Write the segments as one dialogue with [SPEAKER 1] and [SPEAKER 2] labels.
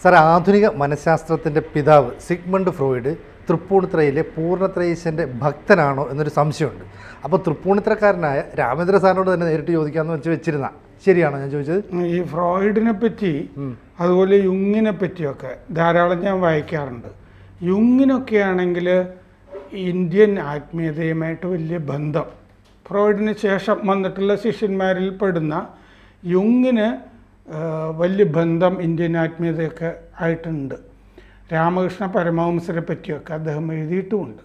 [SPEAKER 1] Sir ആധുനിക മനഃശാസ്ത്രത്തിൻ്റെ പിതാവ് Sigmund Freud തൃപ്പൂണിത്രയിലെ പൂർണ്ണത്രയീശൻ്റെ ഭക്തനാണോ എന്നൊരു സംശയമുണ്ട് അപ്പോൾ തൃപ്പൂണിത്രക്കാരനായ രാമേന്ദ്ര സാറിനോട് തന്നെ നേരിട്ട് ചോദിക്കാമെന്ന് വെച്ച് വെച്ചിരുന്ന ശരിയാണോ ഞാൻ ചോദിച്ചത്
[SPEAKER 2] ഈ ഫ്രോയിഡിനെ പറ്റി അതുപോലെ യുങ്ങിനെ പറ്റിയൊക്കെ ധാരാളം ഞാൻ വായിക്കാറുണ്ട് യുങ്ങിനൊക്കെ ആണെങ്കിൽ ഇന്ത്യൻ ആത്മീയതയുമായിട്ട് വലിയ ബന്ധം ഫ്രോയിഡിന് ശേഷം വന്നിട്ടുള്ള ശിഷ്യന്മാരിൽ പെടുന്ന യുങ്ങിന് ആ, വലിയ ബന്ധം ഇന്ത്യൻ ആത്മീയതയൊക്കെ ആയിട്ടുണ്ട് രാമകൃഷ്ണ പരമഹംസരെ പറ്റിയൊക്കെ അദ്ദേഹം എഴുതിയിട്ടുമുണ്ട്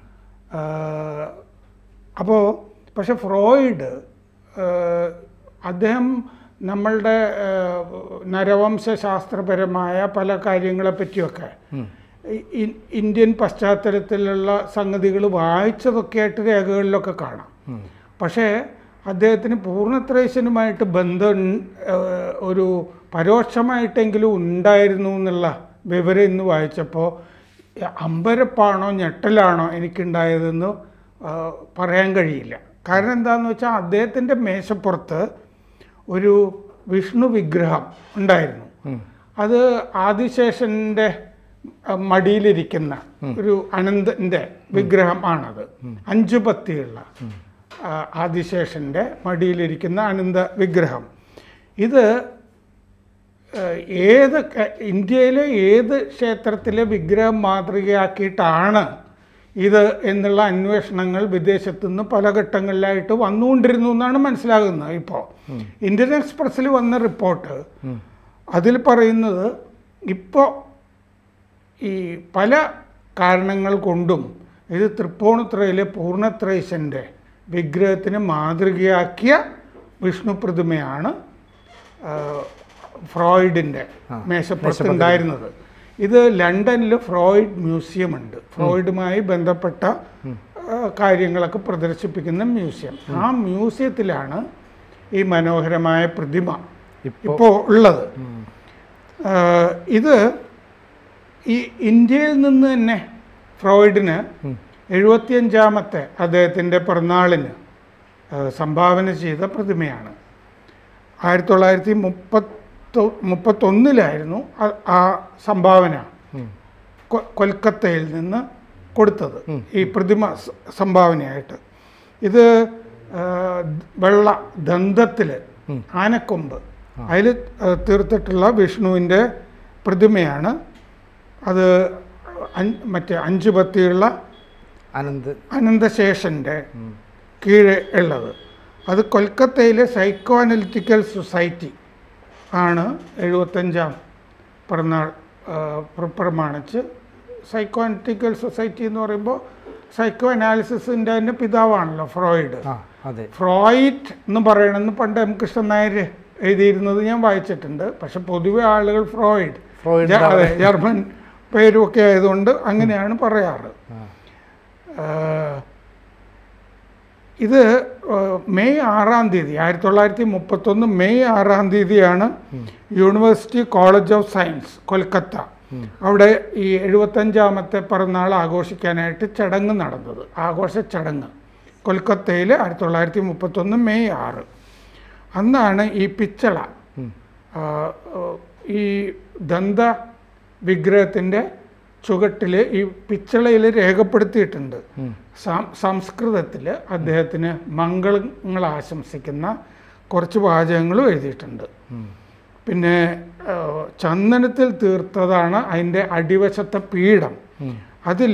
[SPEAKER 2] അപ്പോൾ പക്ഷെ ഫ്രോയിഡ് ഏഹ്, അദ്ദേഹം നമ്മളുടെ ഏഹ്, നരവംശാസ്ത്രപരമായ പല കാര്യങ്ങളെ പറ്റിയൊക്കെ ഇ- ഇ- ഇന്ത്യൻ പശ്ചാത്തലത്തിലുള്ള സംഗതികൾ വായിച്ചതൊക്കെ ആയിട്ട് രേഖകളിലൊക്കെ കാണാം പക്ഷേ അദ്ദേഹത്തിന് പൂർണ്ണത്രേശനുമായിട്ട് ബന്ധം ഏഹ്, ഒരു പരോക്ഷമായിട്ടെങ്കിലും ഉണ്ടായിരുന്നു എന്നുള്ള വിവരം ഇന്ന് വായിച്ചപ്പോൾ അമ്പരപ്പാണോ ഞെട്ടലാണോ എനിക്കുണ്ടായതെന്ന് ആ, പറയാൻ കഴിയില്ല കാരണം എന്താണെന്ന് വെച്ചാൽ അദ്ദേഹത്തിൻ്റെ മേശപ്പുറത്ത് ഒരു വിഷ്ണു വിഗ്രഹം ഉണ്ടായിരുന്നു അത് ആദിശേഷൻ്റെ ആ, മടിയിലിരിക്കുന്ന ഒരു അനന്തൻ്റെ വിഗ്രഹം ആണത് അഞ്ചു പത്തിയുള്ള ആ, ആദിശേഷൻ്റെ മടിയിലിരിക്കുന്ന അനന്ത വിഗ്രഹം ഇത് ഏഹ് ഏത് ക- ഇന്ത്യയിലെ ഏത് ക്ഷേത്രത്തിലെ വിഗ്രഹം മാതൃകയാക്കിയിട്ടാണ് ഇത് എന്നുള്ള അന്വേഷണങ്ങൾ വിദേശത്തു നിന്ന് പല ഘട്ടങ്ങളിലായിട്ട് വന്നുകൊണ്ടിരുന്നു എന്നാണ് മനസ്സിലാകുന്നത് ഇപ്പോൾ ഇന്ത്യൻ എക്സ്പ്രസ്സിൽ വന്ന റിപ്പോർട്ട് അതിൽ പറയുന്നത് ഇപ്പോൾ ഈ പല കാരണങ്ങൾ കൊണ്ടും ഇത് തൃപ്പൂണിത്തുറയിലെ പൂർണ്ണത്രേശൻ്റെ വിഗ്രഹത്തിന് മാതൃകയാക്കിയ വിഷ്ണു പ്രതിമയാണ് ആ, ഫ്രോയിഡിൻ്റെ മേശപ്പുറത്ത് ഉണ്ടായിരുന്നത് ഇത് ലണ്ടനിൽ ഫ്രോയിഡ് മ്യൂസിയം ഉണ്ട് ഫ്രോയിഡുമായി ബന്ധപ്പെട്ട ആ, കാര്യങ്ങളൊക്കെ പ്രദർശിപ്പിക്കുന്ന മ്യൂസിയം ആ മ്യൂസിയത്തിലാണ് ഈ മനോഹരമായ പ്രതിമ ഇപ്പോൾ ഉള്ളത് ആ, ഇത് ഈ ഇന്ത്യയിൽ നിന്ന് തന്നെ ഫ്രോയിഡിന് എഴുപത്തിയഞ്ചാമത്തെ അദ്ദേഹത്തിൻ്റെ പിറന്നാളിന് ആ, സംഭാവന ചെയ്ത പ്രതിമയാണ് ആയിരത്തി തൊള്ളായിരത്തി മുപ്പത്തൊ മുപ്പത്തൊന്നിലായിരുന്നു ആ- ആ സംഭാവന കൊ- കൊൽക്കത്തയിൽ നിന്ന് കൊടുത്തത് ഈ പ്രതിമ സ- സംഭാവനയായിട്ട് ഇത് ആ, വെള്ള ദന്തത്തിൽ ആനക്കൊമ്പ് അതിൽ തീർത്തിട്ടുള്ള വിഷ്ണുവിൻ്റെ പ്രതിമയാണ് അത് അഞ്ച് മറ്റേ അഞ്ച് പത്തിയുള്ള
[SPEAKER 1] അനന്ത്
[SPEAKER 2] അനന്തശേഷൻ്റെ കീഴെ ഉള്ളത് അത് കൊൽക്കത്തയിലെ സൈക്കോ അനലിറ്റിക്കൽ സൊസൈറ്റി ആണ് എഴുപത്തഞ്ചാം പിറന്നാൾ ആ, പ്ര- പ്രമാണിച്ച് സൈക്കോ അനലിറ്റിക്കൽ സൊസൈറ്റി എന്ന് പറയുമ്പോൾ സൈക്കോ അനാലിസിസിൻ്റെ തന്നെ പിതാവാണല്ലോ ഫ്രോയിഡ്
[SPEAKER 1] ആ അതെ
[SPEAKER 2] ഫ്രോയിഡ് എന്ന് പറയണമെന്ന് പണ്ട് എം കൃഷ്ണൻ നായർ എഴുതിയിരുന്നത് ഞാൻ വായിച്ചിട്ടുണ്ട് പക്ഷെ പൊതുവെ ആളുകൾ ഫ്രോയിഡ്
[SPEAKER 1] ഫ്രോയിഡ്
[SPEAKER 2] ജ- അതെ ജർമ്മൻ പേരുമൊക്കെ ആയതുകൊണ്ട് അങ്ങനെയാണ് പറയാറ് ആ, ഇത് ആ, മെയ് ആറാം തീയതി ആയിരത്തി തൊള്ളായിരത്തി മുപ്പത്തൊന്ന് മെയ് ആറാം തീയതിയാണ് university college of science Kolkata അവിടെ ഈ എഴുപത്തഞ്ചാമത്തെ പിറന്നാൾ ആഘോഷിക്കാനായിട്ട് ചടങ്ങ് നടന്നത് ആഘോഷ ചടങ്ങ് കൊൽക്കത്തയിൽ ആയിരത്തി തൊള്ളായിരത്തി മുപ്പത്തൊന്ന് മെയ് ആറ് അന്നാണ് ഈ പിച്ചള ആ, ആ, ഈ ദന്ത വിഗ്രഹത്തിൻ്റെ ചുവട്ടിൽ ഈ പിച്ചളയിൽ രേഖപ്പെടുത്തിയിട്ടുണ്ട് സം- സംസ്കൃതത്തിൽ അദ്ദേഹത്തിന് മംഗളങ്ങൾ ആശംസിക്കുന്ന കുറച്ച് വാചകങ്ങളും എഴുതിയിട്ടുണ്ട് പിന്നെ ആ, ചന്ദനത്തിൽ തീർത്തതാണ് അതിൻ്റെ അടിവശത്തെ പീഠം അതിൽ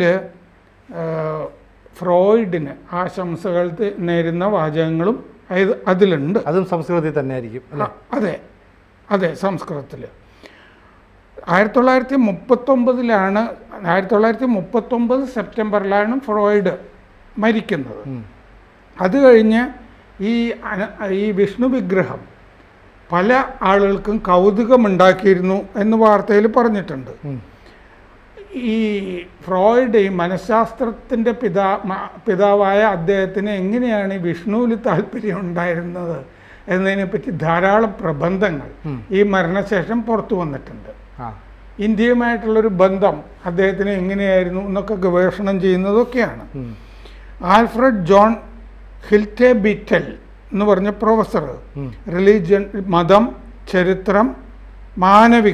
[SPEAKER 2] ഫ്രോയിഡിന് ആശംസകൾ ത- നേരുന്ന വാചകങ്ങളും അത് അതിലുണ്ട്
[SPEAKER 1] അതും സംസ്കൃതത്തിൽ തന്നെ ആയിരിക്കും അല്ലേ
[SPEAKER 2] ആ, അതെ അതെ സംസ്കൃതത്തിൽ ആയിരത്തി തൊള്ളായിരത്തി മുപ്പത്തൊമ്പതിലാണ് ആയിരത്തി തൊള്ളായിരത്തി മുപ്പത്തൊമ്പത് സെപ്റ്റംബറിലാണ് ഫ്രോയിഡ് മരിക്കുന്നത് അത് കഴിഞ്ഞ് ഈ അന- ഈ വിഷ്ണു വിഗ്രഹം പല ആളുകൾക്കും കൗതുകമുണ്ടാക്കിയിരുന്നു എന്ന് വാർത്തയിൽ പറഞ്ഞിട്ടുണ്ട് ഈ ഫ്രോയിഡ് ഈ മനഃശാസ്ത്രത്തിൻ്റെ പിതാ മ- പിതാവായ അദ്ദേഹത്തിന് എങ്ങനെയാണ് ഈ വിഷ്ണുവിൽ താല്പര്യം ഉണ്ടായിരുന്നത് എന്നതിനെപ്പറ്റി ധാരാളം പ്രബന്ധങ്ങൾ ഈ മരണശേഷം പുറത്തു വന്നിട്ടുണ്ട്
[SPEAKER 1] ആ
[SPEAKER 2] ഇന്ത്യയുമായിട്ടുള്ളൊരു ബന്ധം അദ്ദേഹത്തിന് എങ്ങനെയായിരുന്നു എന്നൊക്കെ ഗവേഷണം ചെയ്യുന്നതൊക്കെയാണ് ആൽഫ്രഡ് ജോൺ ഹിൽറ്റെ ബിറ്റൽ എന്ന് പറഞ്ഞ പ്രൊഫസർ റിലീജിയൻ മതം ചരിത്രം മാനവികത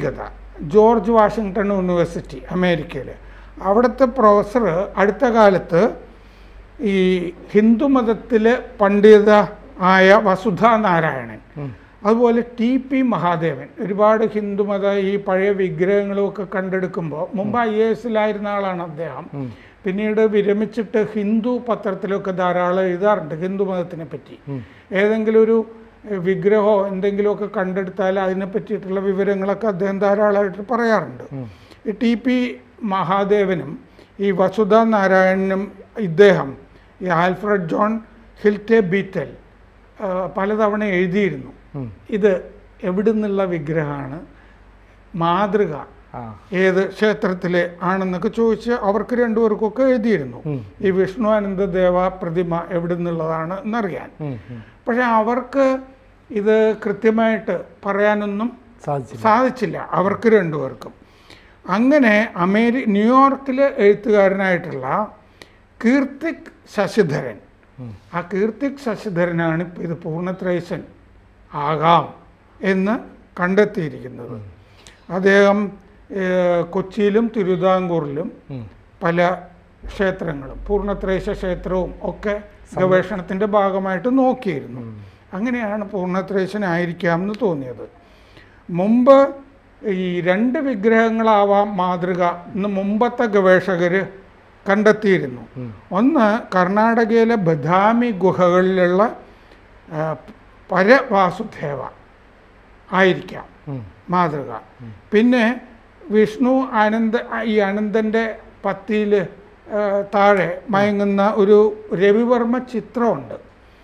[SPEAKER 2] ജോർജ് വാഷിങ്ടൺ യൂണിവേഴ്സിറ്റി അമേരിക്കയിൽ അവിടുത്തെ പ്രൊഫസർ അടുത്ത കാലത്ത് ഈ ഹിന്ദുമതത്തിലെ പണ്ഡിത ആയ വസുധ നാരായണൻ അതുപോലെ ടി പി മഹാദേവൻ ഒരുപാട് ഹിന്ദുമത ഈ പഴയ വിഗ്രഹങ്ങളും ഒക്കെ കണ്ടെടുക്കുമ്പോൾ മുമ്പ് ഐ എ എസിലായിരുന്ന ആളാണ് അദ്ദേഹം പിന്നീട് വിരമിച്ചിട്ട് ഹിന്ദു പത്രത്തിലൊക്കെ ധാരാളം എഴുതാറുണ്ട് ഹിന്ദു മതത്തിനെ പറ്റി ഏതെങ്കിലും ഒരു എഹ്, വിഗ്രഹമോ എന്തെങ്കിലുമൊക്കെ കണ്ടെടുത്താൽ അതിനെ പറ്റിയിട്ടുള്ള വിവരങ്ങളൊക്കെ അദ്ദേഹം ധാരാളമായിട്ട് പറയാറുണ്ട് ഈ ടി പി മഹാദേവനും ഈ വസുധ നാരായണനും ഇദ്ദേഹം ഈ ആൽഫ്രഡ് ജോൺ ഹിൽറ്റെ ബീറ്റൽ ആ, പലതവണ എഴുതിയിരുന്നു ഇത് എവിടുന്നുള്ള വിഗ്രഹമാണ് മാതൃക
[SPEAKER 1] ആ
[SPEAKER 2] ഏത് ക്ഷേത്രത്തിലെ ആണെന്നൊക്കെ ചോദിച്ച് അവർക്ക് രണ്ടുപേർക്കൊക്കെ എഴുതിയിരുന്നു ഈ വിഷ്ണു അനന്ത ദേവ പ്രതിമ എവിടെ നിന്നുള്ളതാണ് എന്നറിയാൻ
[SPEAKER 1] ഉം, ഉം.
[SPEAKER 2] പക്ഷെ അവർക്ക് ഇത് കൃത്യമായിട്ട് പറയാനൊന്നും
[SPEAKER 1] സാധിച്ചില്ല
[SPEAKER 2] സാധിച്ചില്ല അവർക്ക് രണ്ടുപേർക്കും അങ്ങനെ അമേരി ന്യൂയോർക്കിലെ എഴുത്തുകാരനായിട്ടുള്ള കീർത്തിക് ശശിധരൻ ആ കീർത്തിക് ശശിധരനാണ് ഇപ്പോൾ ഇത് പൂർണ്ണത്രേശൻ ആകാം എന്ന് കണ്ടെത്തിയിരിക്കുന്നത് അദ്ദേഹം ഏഹ്, കൊച്ചിയിലും തിരുവിതാംകൂറിലും പല ക്ഷേത്രങ്ങളും പൂർണ്ണത്രേശ ക്ഷേത്രവും ഒക്കെ ഗവേഷണത്തിൻ്റെ ഭാഗമായിട്ട് നോക്കിയിരുന്നു അങ്ങനെയാണ് പൂർണ്ണത്രേശനായിരിക്കാം എന്ന് തോന്നിയത് മുമ്പ് ഈ രണ്ട് വിഗ്രഹങ്ങളാവാം മാതൃക എന്ന് മുമ്പത്തെ ഗവേഷകർ കണ്ടെത്തിയിരുന്നു ഒന്ന് കർണാടകയിലെ ബദാമി ഗുഹകളിലുള്ള ആ, പരവാസുദേവ ആയിരിക്കാം
[SPEAKER 1] ഉം.
[SPEAKER 2] മാതൃക പിന്നെ വിഷ്ണു അനന്ത ഈ അനന്തൻ്റെ പത്തിയിൽ താഴെ മയങ്ങുന്ന ഒരു രവിവർമ്മ ചിത്രമുണ്ട്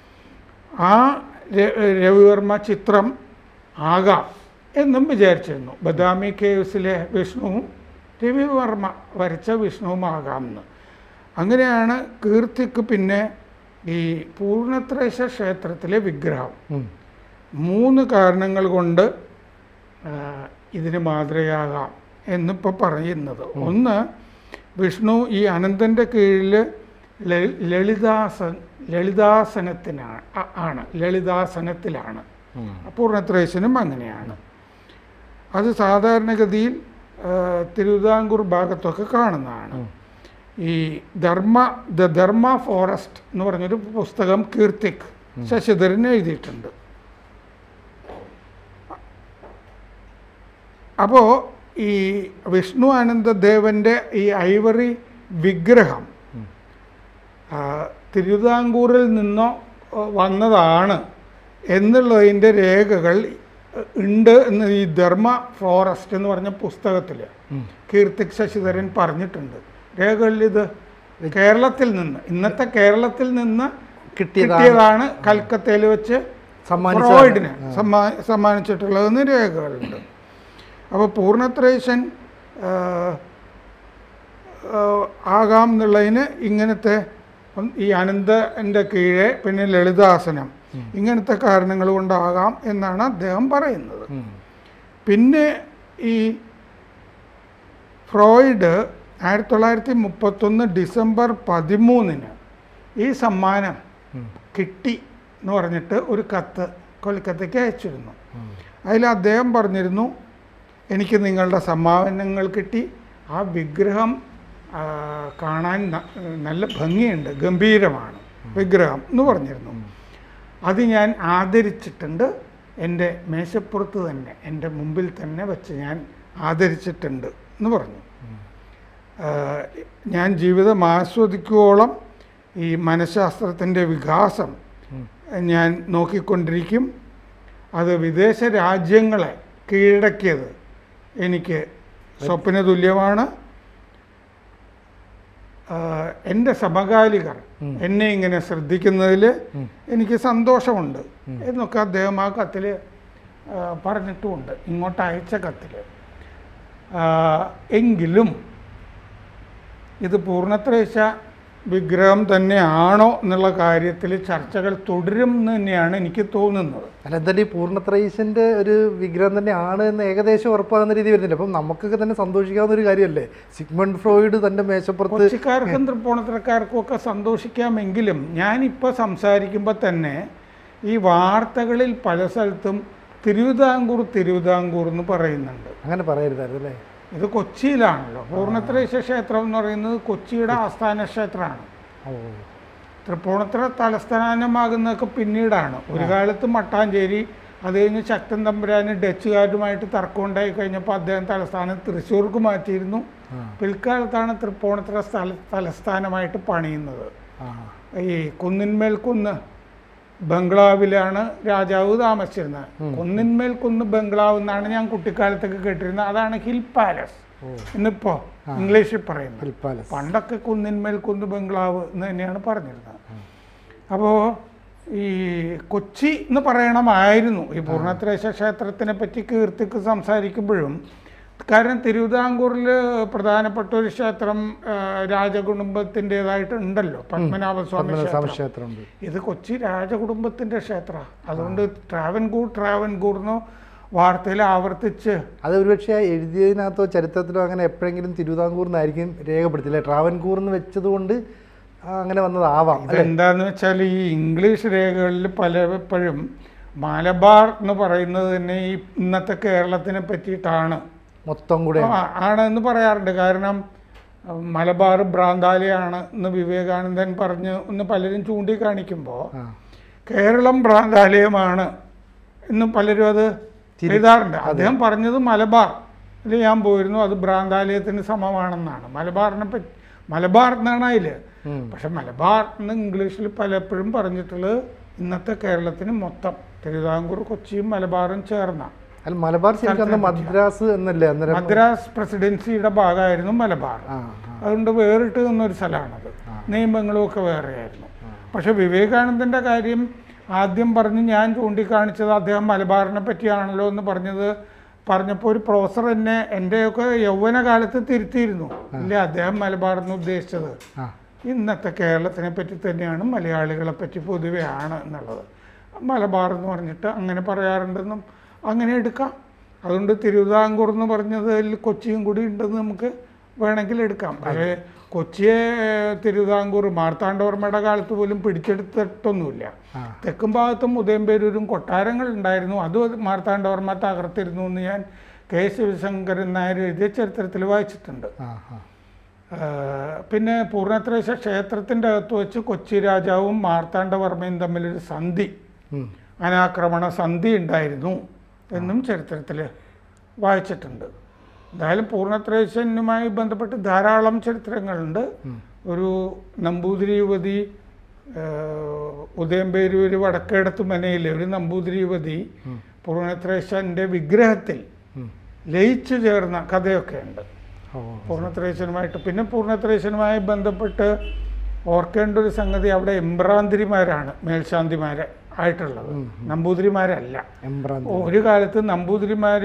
[SPEAKER 2] ആ ര- രവിവർമ്മ ചിത്രം ആകാം എന്നും വിചാരിച്ചിരുന്നു ബദാമി കേവ്സിലെ വിഷ്ണുവും രവിവർമ്മ വരച്ച വിഷ്ണുവും ആകാമെന്ന് അങ്ങനെയാണ് കീർത്തിക്ക് പിന്നെ ഈ പൂർണ്ണത്രേശ ക്ഷേത്രത്തിലെ വിഗ്രഹം
[SPEAKER 1] ഉം.
[SPEAKER 2] മൂന്ന് കാരണങ്ങൾ കൊണ്ട് ആ, ഇതിന് മാതൃകയാകാം എന്നിപ്പോൾ പറയുന്നത് ഒന്ന് വിഷ്ണു ഈ അനന്തൻ്റെ കീഴിൽ ലളി- ലളിതാസൻ ലളിതാസനത്തിനാണ് ആ- ആണ് ലളിതാസനത്തിലാണ്
[SPEAKER 1] ഉം.
[SPEAKER 2] പൂർണ്ണത്രേശനും അങ്ങനെയാണ് അത് സാധാരണഗതിയിൽ ആ, തിരുവിതാംകൂർ ഭാഗത്തൊക്കെ കാണുന്നതാണ് ഈ ധർമ്മ ദ ധർമ്മ ഫോറസ്റ്റ് എന്ന് പറഞ്ഞൊരു പുസ്തകം കീർത്തിക് ശശിധരൻ എഴുതിയിട്ടുണ്ട് അപ്പോൾ ഈ വിഷ്ണു ആനന്ദദേവൻ്റെ ഈ ഐവറി വിഗ്രഹം ആ, തിരുവിതാംകൂറിൽ നിന്നോ ആ, വന്നതാണ് എന്നുള്ളതിൻ്റെ രേഖകൾ ഉണ്ട് എന്ന് ഈ ധർമ്മ ഫോറസ്റ്റ് എന്ന് പറഞ്ഞ പുസ്തകത്തിൽ കീർത്തിക് ശശിധരൻ പറഞ്ഞിട്ടുണ്ട് രേഖകളിൽ ഇത് കേരളത്തിൽ നിന്ന് ഇന്നത്തെ കേരളത്തിൽ നിന്ന്
[SPEAKER 1] കിട്ടിയതാണ്.
[SPEAKER 2] കിട്ടിയതാണ് കൽക്കത്തയിൽ വെച്ച്
[SPEAKER 1] സമ്മാനിച്ചതാണ്.
[SPEAKER 2] ഫ്രോയിഡിന് സമ്മാ സമ്മാനിച്ചിട്ടുള്ളതെന്ന് രേഖകളുണ്ട് അപ്പോൾ പൂർണ്ണത്രേശൻ ആ, ആ, ആകാം എന്നുള്ളതിന് ഇങ്ങനത്തെ ഒന്ന് ഈ അനന്തൻ്റെ കീഴെ പിന്നെ ലളിതാസനം ഇങ്ങനത്തെ കാരണങ്ങൾ കൊണ്ടാകാം എന്നാണ് അദ്ദേഹം പറയുന്നത്
[SPEAKER 1] ഉം.
[SPEAKER 2] പിന്നെ ഈ ഫ്രോയിഡ് ആയിരത്തി തൊള്ളായിരത്തി മുപ്പത്തൊന്ന് ഡിസംബർ പതിമൂന്നിന് ഈ സമ്മാനം കിട്ടി എന്ന് പറഞ്ഞിട്ട് ഒരു കത്ത് കൊൽക്കത്തയ്ക്ക് അയച്ചിരുന്നു അതിൽ അദ്ദേഹം പറഞ്ഞിരുന്നു എനിക്ക് നിങ്ങളുടെ സമ്മാനങ്ങൾ കിട്ടി ആ വിഗ്രഹം ആ, കാണാൻ ന- നല്ല ഭംഗിയുണ്ട് ഗംഭീരമാണ് വിഗ്രഹം എന്ന് പറഞ്ഞിരുന്നു അത് ഞാൻ ആദരിച്ചിട്ടുണ്ട് എൻ്റെ മേശപ്പുറത്ത് തന്നെ എൻ്റെ മുമ്പിൽ തന്നെ വെച്ച് ഞാൻ ആദരിച്ചിട്ടുണ്ട് എന്ന് പറഞ്ഞു ആ, ഞാൻ ജീവിതം ആസ്വദിക്കുവോളം ഈ മനഃശാസ്ത്രത്തിൻ്റെ വികാസം ഞാൻ നോക്കിക്കൊണ്ടിരിക്കും അത് വിദേശ രാജ്യങ്ങളെ കീഴടക്കിയത് എനിക്ക് സ്വപ്ന തുല്യമാണ് ആഹ് എൻ്റെ സമകാലികർ എന്നെ ഇങ്ങനെ ശ്രദ്ധിക്കുന്നതിൽ എനിക്ക് സന്തോഷമുണ്ട് എന്നൊക്കെ അദ്ദേഹം ആ കത്തിൽ പറഞ്ഞിട്ടുമുണ്ട് ഇങ്ങോട്ട് അയച്ച കത്തിൽ എങ്കിലും ഇത് പൂർണ്ണത്രേശ വിഗ്രഹം തന്നെയാണോ എന്നുള്ള കാര്യത്തിൽ ചർച്ചകൾ തുടരും എന്ന് തന്നെയാണ് എനിക്ക് തോന്നുന്നത്
[SPEAKER 1] അല്ല എന്തായാലും ഈ പൂർണ്ണത്രയീശന്റെ ഒരു വിഗ്രഹം തന്നെ ആണ് എന്ന് ഏകദേശം ഉറപ്പാകുന്ന രീതി വരുന്നില്ല അപ്പം നമുക്കൊക്കെ തന്നെ സന്തോഷിക്കാവുന്ന ഒരു കാര്യമല്ലേ സിഗ്മണ്ട് ഫ്രോയിഡ് തന്റെ മേശപ്പുറത്ത്
[SPEAKER 2] കൊച്ചിക്കാർക്കും തൃപ്പൂണിത്തറക്കാർക്കും ഒക്കെ സന്തോഷിക്കാമെങ്കിലും ഞാനിപ്പോൾ സംസാരിക്കുമ്പോൾ തന്നെ ഈ വാർത്തകളിൽ പല സ്ഥലത്തും തിരുവിതാംകൂർ തിരുവിതാംകൂർ എന്ന് പറയുന്നുണ്ട്
[SPEAKER 1] അങ്ങനെ പറയരുതായിരുന്നു അല്ലേ
[SPEAKER 2] ഇത് കൊച്ചിയിലാണല്ലോ പൂർണ്ണത്രേശ്വര ക്ഷേത്രം എന്ന് പറയുന്നത് കൊച്ചിയുടെ ആസ്ഥാന ക്ഷേത്രമാണ്
[SPEAKER 1] ഓ
[SPEAKER 2] തൃപ്പൂണിത്തുറ തലസ്ഥാനമാകുന്നതൊക്കെ പിന്നീടാണ് ഒരു കാലത്ത് മട്ടാഞ്ചേരി അത് കഴിഞ്ഞ് ശക്തൻ തമ്പുരാന് ഡച്ചുകാരുമായിട്ട് തർക്കം ഉണ്ടായി കഴിഞ്ഞപ്പോൾ അദ്ദേഹം തലസ്ഥാനം തൃശ്ശൂർക്ക് മാറ്റിയിരുന്നു
[SPEAKER 1] ആ.
[SPEAKER 2] പിൽക്കാലത്താണ് തൃപ്പൂണിത്തുറ സ്ഥല തലസ്ഥാനമായിട്ട് പണിയുന്നത്
[SPEAKER 1] ആ
[SPEAKER 2] ഈ കുന്നിന്മേൽ കുന്ന് ബംഗ്ലാവിലാണ് രാജാവ് താമസിച്ചിരുന്നത് കുന്നിന്മേൽ കുന്ന് ബംഗ്ലാവ് എന്നാണ് ഞാൻ കുട്ടിക്കാലത്തൊക്കെ കേട്ടിരുന്നത് അതാണ് ഹിൽ പാലസ്
[SPEAKER 1] ഓ
[SPEAKER 2] ഇന്നിപ്പോ ഇംഗ്ലീഷിൽ പറയുന്നത്
[SPEAKER 1] ഹിൽ പാലസ്
[SPEAKER 2] പണ്ടൊക്കെ കുന്നിന്മേൽ കുന്ന് ബംഗ്ലാവ് എന്ന് തന്നെയാണ് പറഞ്ഞിരുന്നത് അപ്പോൾ ഈ കൊച്ചി എന്ന് പറയണമായിരുന്നു ഈ പൂർണ്ണത്രേശ്വര ക്ഷേത്രത്തിനെ പറ്റി കീർത്തിക്ക് സംസാരിക്കുമ്പോഴും കാരണം തിരുവിതാംകൂറിൽ പ്രധാനപ്പെട്ട ഒരു ക്ഷേത്രം ആ, രാജകുടുംബത്തിൻ്റെതായിട്ട് ഉണ്ടല്ലോ പത്മനാഭസ്വാമി
[SPEAKER 1] പത്മനാഭസ്വാമി
[SPEAKER 2] ക്ഷേത്രം
[SPEAKER 1] ക്ഷേത്രമുണ്ട്
[SPEAKER 2] ഇത് കൊച്ചി രാജകുടുംബത്തിൻ്റെ ക്ഷേത്രമാണ് അതുകൊണ്ട് ട്രാവൻകൂർ ട്രാവൻകൂർ എന്ന് വാർത്തയിൽ ആവർത്തിച്ച്
[SPEAKER 1] അത് ഒരുപക്ഷെ ആ എഴുതിയതിനകത്തോ ചരിത്രത്തിലോ അങ്ങനെ എപ്പോഴെങ്കിലും തിരുവിതാംകൂർ നിന്നായിരിക്കും രേഖപ്പെടുത്തില്ലേ ട്രാവൻകൂർ എന്ന് വെച്ചതുകൊണ്ട് ആ, അങ്ങനെ വന്നതാവാം അല്ലേ
[SPEAKER 2] ഇതെന്താന്ന് വെച്ചാൽ ഈ ഇംഗ്ലീഷ് രേഖകളിൽ പലപ്പോഴും മലബാർ എന്ന് പറയുന്നത് തന്നെ ഈ ഇന്നത്തെ കേരളത്തിനെ പറ്റിയിട്ടാണ്
[SPEAKER 1] മൊത്തം കൂടെ
[SPEAKER 2] ആ, ആണെന്ന് പറയാറുണ്ട് കാരണം അഹ് മലബാർ ഭ്രാന്താലയാണ് എന്ന് വിവേകാനന്ദൻ പറഞ്ഞ് എന്ന് പലരും ചൂണ്ടിക്കാണിക്കുമ്പോൾ
[SPEAKER 1] ആ
[SPEAKER 2] കേരളം ഭ്രാന്താലയമാണ് എന്ന് പലരും അത് എഴുതാറുണ്ട് അദ്ദേഹം പറഞ്ഞത് മലബാർ ഇതിൽ ഞാൻ പോയിരുന്നു അത് ഭ്രാന്താലയത്തിന് സമമാണെന്നാണ് മലബാറിനെ പറ്റി മലബാർ എന്നാണ് അതിൽ
[SPEAKER 1] ഉം.
[SPEAKER 2] പക്ഷെ മലബാർ എന്ന് ഇംഗ്ലീഷിൽ പലപ്പോഴും പറഞ്ഞിട്ടുള്ളത് ഇന്നത്തെ കേരളത്തിന് മൊത്തം തിരുവിതാംകൂർ കൊച്ചിയും മലബാറും ചേർന്ന
[SPEAKER 1] അല്ല മലബാർ ശരിക്കും അന്ന് മദ്രാസ് എന്നല്ലേ അന്നേരം
[SPEAKER 2] മദ്രാസ് പ്രസിഡൻസിയുടെ ഭാഗമായിരുന്നു മലബാർ
[SPEAKER 1] ആ
[SPEAKER 2] അതുകൊണ്ട് വേറിട്ട് നിന്നൊരു സ്ഥലമാണത് നിയമങ്ങളും ഒക്കെ വേറെയായിരുന്നു പക്ഷെ വിവേകാനന്ദൻ്റെ കാര്യം ആദ്യം പറഞ്ഞ് ഞാൻ ചൂണ്ടിക്കാണിച്ചത് അദ്ദേഹം മലബാറിനെ പറ്റിയാണല്ലോ എന്ന് പറഞ്ഞത് പറഞ്ഞപ്പോൾ ഒരു പ്രൊഫസർ എന്നെ എൻ്റെയൊക്കെ യൗവന കാലത്ത് തിരുത്തിയിരുന്നു ഇല്ല അദ്ദേഹം മലബാർ എന്ന് ഉദ്ദേശിച്ചത്
[SPEAKER 1] ആ
[SPEAKER 2] ഇന്നത്തെ കേരളത്തിനെ പറ്റി തന്നെയാണ് മലയാളികളെ പറ്റി പൊതുവെ ആണ് എന്നുള്ളത് മലബാർ എന്ന് പറഞ്ഞിട്ട് അങ്ങനെ പറയാറുണ്ടെന്നും അങ്ങനെ എടുക്കാം അതുകൊണ്ട് തിരുവിതാംകൂർ എന്ന് പറഞ്ഞതിൽ കൊച്ചിയും കൂടി ഉണ്ടെന്ന് നമുക്ക് വേണമെങ്കിൽ എടുക്കാം പക്ഷേ കൊച്ചിയെ ഏഹ്, തിരുവിതാംകൂർ മാർത്താണ്ഡവർമ്മയുടെ കാലത്ത് പോലും പിടിച്ചെടുത്തിട്ടൊന്നുമില്ല
[SPEAKER 1] ആ.
[SPEAKER 2] തെക്കും ഭാഗത്തും ഉദയംപേരൂരും കൊട്ടാരങ്ങൾ ഉണ്ടായിരുന്നു അത് മാർത്താണ്ഡവർമ്മ തകർത്തിരുന്നു എന്ന് ഞാൻ കെ ശിവശങ്കരൻ നായർ എഴുതിയ ചരിത്രത്തിൽ വായിച്ചിട്ടുണ്ട്
[SPEAKER 1] ആ ആ
[SPEAKER 2] ആഹ് പിന്നെ പൂർണ്ണത്രേശ ക്ഷേത്രത്തിൻ്റെ അകത്ത് വെച്ച് കൊച്ചി രാജാവും മാർത്താണ്ഡവർമ്മയും തമ്മിലൊരു സന്ധി
[SPEAKER 1] ഉം.
[SPEAKER 2] അനാക്രമണ സന്ധി ഉണ്ടായിരുന്നു എന്നും ചരിത്രത്തിൽ വായിച്ചിട്ടുണ്ട് എന്തായാലും പൂർണ്ണത്രേശനുമായി ബന്ധപ്പെട്ട് ധാരാളം ചരിത്രങ്ങളുണ്ട് ഒരു നമ്പൂതിരി യുവതി ആഹ് ഉദയംപേരൂർ വടക്കേടത്ത് മനയിലെ ഒരു നമ്പൂതിരി യുവതി പൂർണ്ണത്രേശൻ്റെ വിഗ്രഹത്തിൽ
[SPEAKER 1] ഉം.
[SPEAKER 2] ലയിച്ചു ചേർന്ന കഥയൊക്കെ ഉണ്ട്
[SPEAKER 1] ഓ
[SPEAKER 2] പൂർണ്ണത്രേശനുമായിട്ട് പിന്നെ പൂർണ്ണത്രേശനുമായി ബന്ധപ്പെട്ട് ഓർക്കേണ്ട ഒരു സംഗതി അവിടെ എംബ്രാന്തിരിമാരാണ് മേൽശാന്തിമാരെ ആയിട്ടുള്ളത് നമ്പൂതിരിമാരല്ല
[SPEAKER 1] എംബ്രാൻ
[SPEAKER 2] ഒരു കാലത്ത് നമ്പൂതിരിമാർ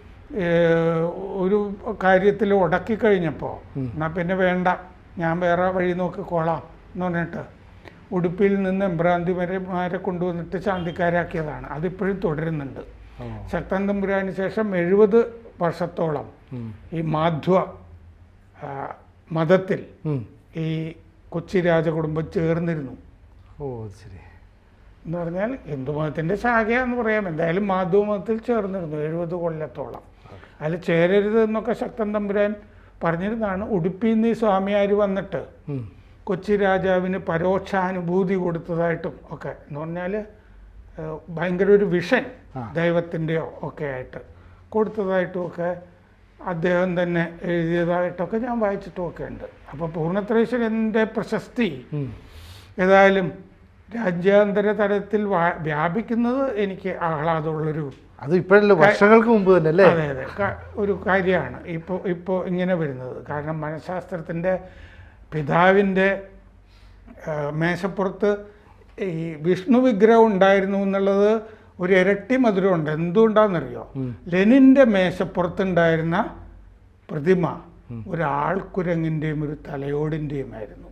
[SPEAKER 2] ഒരു കാര്യത്തിൽ ഉടക്കി കഴിഞ്ഞപ്പോൾ എന്നാൽ പിന്നെ വേണ്ട ഞാൻ വേറെ വഴി നോക്കിക്കോളാം എന്ന് പറഞ്ഞിട്ട് ഉടുപ്പിയിൽ നിന്ന് എംബ്രാന്തിമാരെ കൊണ്ടുവന്നിട്ട് ശാന്തിക്കാരാക്കിയതാണ് അതിപ്പോഴും തുടരുന്നുണ്ട്
[SPEAKER 1] ഓ
[SPEAKER 2] ശക്തൻ തമ്പുരാന് ശേഷം എഴുപത് വർഷത്തോളം
[SPEAKER 1] ഉം.
[SPEAKER 2] ഈ മാധ്വ ആ, മതത്തിൽ
[SPEAKER 1] ഉം.
[SPEAKER 2] ഈ കൊച്ചി രാജകുടുംബം ചേർന്നിരുന്നു
[SPEAKER 1] ഓ ശരി
[SPEAKER 2] എന്ന് പറഞ്ഞാൽ ഹിന്ദു മതത്തിൻ്റെ ശാഖയാന്ന് പറയാം എന്തായാലും മാധവ മതത്തിൽ ചേർന്നിരുന്നു എഴുപത് കൊല്ലത്തോളം അതിൽ ചേരരുത് എന്നൊക്കെ ശക്തൻ തമ്പുരാൻ പറഞ്ഞിരുന്നതാണ് ഉടുപ്പിയിൽ നിന്ന് ഈ സ്വാമിയാർ വന്നിട്ട്
[SPEAKER 1] ഉം.
[SPEAKER 2] കൊച്ചി രാജാവിന് പരോക്ഷാനുഭൂതി കൊടുത്തതായിട്ടും ഒക്കെ എന്ന് പറഞ്ഞാൽ ഏഹ്, ഭയങ്കര ഒരു വിഷൻ
[SPEAKER 1] ആ.
[SPEAKER 2] ദൈവത്തിൻ്റെയോ ഒക്കെ ആയിട്ട് കൊടുത്തതായിട്ടും ഒക്കെ അദ്ദേഹം തന്നെ എഴുതിയതായിട്ടൊക്കെ ഞാൻ വായിച്ചിട്ടും ഒക്കെ ഉണ്ട് അപ്പോൾ പൂർണ്ണത്രേശ്വരൻ്റെ പ്രശസ്തി
[SPEAKER 1] ഉം.
[SPEAKER 2] ഏതായാലും രാജ്യാന്തര തലത്തിൽ വാ- വ്യാപിക്കുന്നത് എനിക്ക് ആഹ്ലാദമുള്ളൊരു
[SPEAKER 1] അത് ഇപ്പോഴല്ലോ വർഷങ്ങൾക്ക് മുമ്പ് തന്നെ അല്ലേ
[SPEAKER 2] അതെ അതെ ക- ഒരു കാര്യമാണ് ഇപ്പോൾ ഇപ്പോൾ ഇങ്ങനെ വരുന്നത് കാരണം മനഃശാസ്ത്രത്തിൻ്റെ പിതാവിൻ്റെ ആ, മേശപ്പുറത്ത് ഈ വിഷ്ണു വിഗ്രഹം ഉണ്ടായിരുന്നു എന്നുള്ളത് ഒരു ഇരട്ടി മധുരമുണ്ട് എന്തുകൊണ്ടാണെന്നറിയോ ലെനിൻ്റെ മേശപ്പുറത്തുണ്ടായിരുന്ന പ്രതിമ ഒരു ആൾക്കുരങ്ങിൻ്റെയും ഒരു തലയോടിൻ്റെയും ആയിരുന്നു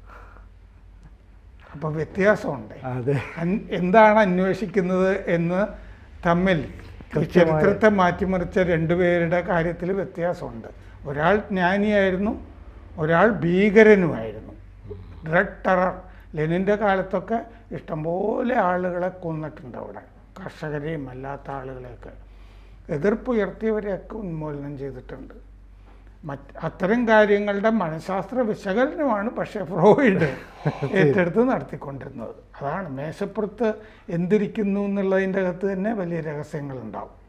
[SPEAKER 2] അപ്പോൾ വ്യത്യാസമുണ്ട്
[SPEAKER 1] അതെ
[SPEAKER 2] അൻ- എന്താണ് അന്വേഷിക്കുന്നത് എന്ന് തമ്മിൽ ഈ ചരിത്രത്തെ മാറ്റിമറിച്ച രണ്ടുപേരുടെ കാര്യത്തിൽ വ്യത്യാസമുണ്ട് ഒരാൾ ജ്ഞാനിയായിരുന്നു ഒരാൾ ഭീകരനുമായിരുന്നു ഡ്രഗ് ടെറർ ലെനിൻ്റെ കാലത്തൊക്കെ ഇഷ്ടംപോലെ ആളുകളെ കൊന്നിട്ടുണ്ട് അവിടെ കർഷകരെയും അല്ലാത്ത ആളുകളെയൊക്കെ എതിർപ്പുയർത്തിയവരെയൊക്കെ ഉന്മൂലനം ചെയ്തിട്ടുണ്ട് മറ്റ് അത്തരം കാര്യങ്ങളുടെ മനഃശാസ്ത്ര വിശകലനമാണ് പക്ഷേ ഫ്രോയിഡ് ഏറ്റെടുത്ത് നടത്തിക്കൊണ്ടിരുന്നത് അതാണ് മേശപ്പുറത്ത് എന്തിരിക്കുന്നു എന്നുള്ളതിൻ്റെ അകത്ത് തന്നെ വലിയ രഹസ്യങ്ങളുണ്ടാവും